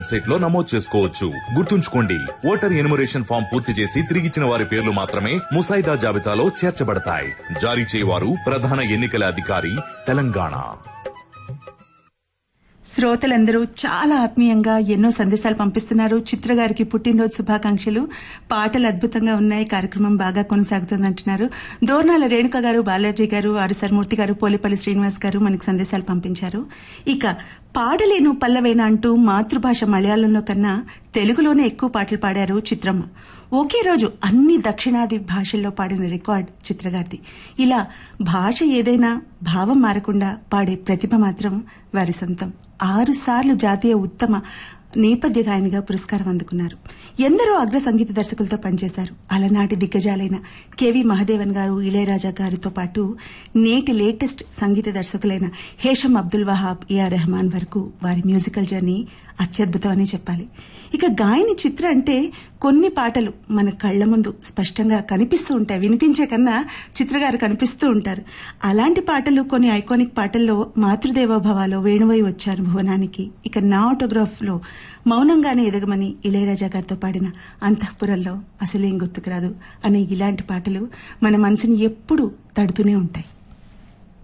website లో నమోదు చేసుకోవచ్చు గుర్తుంచుకోండి ఓటర్ ఎనుమరేషన్ ఫామ్ పూర్తి చేసి తిరిగిచ్చిన వారి పేర్లు మాత్రమే ముసాయిదా జాబితాలో చేర్చబడతాయి జారీ చేయవారు ప్రధాన ఎన్నికల అధికారి తెలంగాణ శ్రోతలందరూ చాలా ఆత్మీయంగా ఎన్నో సందేశాలు పంపిస్తున్నారు చిత్ర గారికి పుట్టినరోజు శుభాకాంక్షలు పాటలు అద్భుతంగా ఉన్నాయి కార్యక్రమం బాగా కొనసాగుతుంది అంటున్నారు దోర్నాల రేణుక గారు బాలాజీ గారు ఆరుసర్మూర్తి గారు పోలిపల్లి శ్రీనివాస్ గారు మనకు సందేశాలు పంపించారు ఇక పాడలేను పల్లవేనా అంటూ మాతృభాష మలయాళంలో కన్నా తెలుగులోనే ఎక్కువ పాటలు పాడారు చిత్రమ్మ ఒకే రోజు అన్ని దక్షిణాది భాషల్లో పాడిన రికార్డ్ చిత్రగారిది ఇలా భాష ఏదైనా భావం మారకుండా పాడే ప్రతిభ మాత్రం వారి సొంతం ఆరు సార్లు జాతీయ ఉత్తమ నేపథ్య గాయనిగా పురస్కారం అందుకున్నారు ఎందరో అగ్ర సంగీత దర్శకులతో పనిచేశారు అలనాటి దిగ్గజాలైన కెవి మహదేవన్ గారు ఇళయరాజా గారితో పాటు నేటి లేటెస్ట్ సంగీత దర్శకులైన హేషం అబ్దుల్ వహాబ్ ఏఆర్ రెహమాన్ వరకు వారి మ్యూజికల్ జర్నీ అత్యద్భుతం అని చెప్పాలి ఇక గాయని చిత్ర అంటే కొన్ని పాటలు మన కళ్ల ముందు స్పష్టంగా కనిపిస్తూ ఉంటాయి వినిపించే కన్నా చిత్రగారు కనిపిస్తూ ఉంటారు అలాంటి పాటలు కొన్ని ఐకానిక్ పాటల్లో మాతృదేవోభవాలో వేణువై వచ్చారు భువనానికి ఇక నా ఆటోగ్రాఫ్ లో మౌనంగానే ఎదగమని ఇళయరాజా గారితో పాడిన అంతఃపురంలో అసలేం గుర్తుకురాదు అనే ఇలాంటి పాటలు మన మనసుని ఎప్పుడూ తడుతూనే ఉంటాయి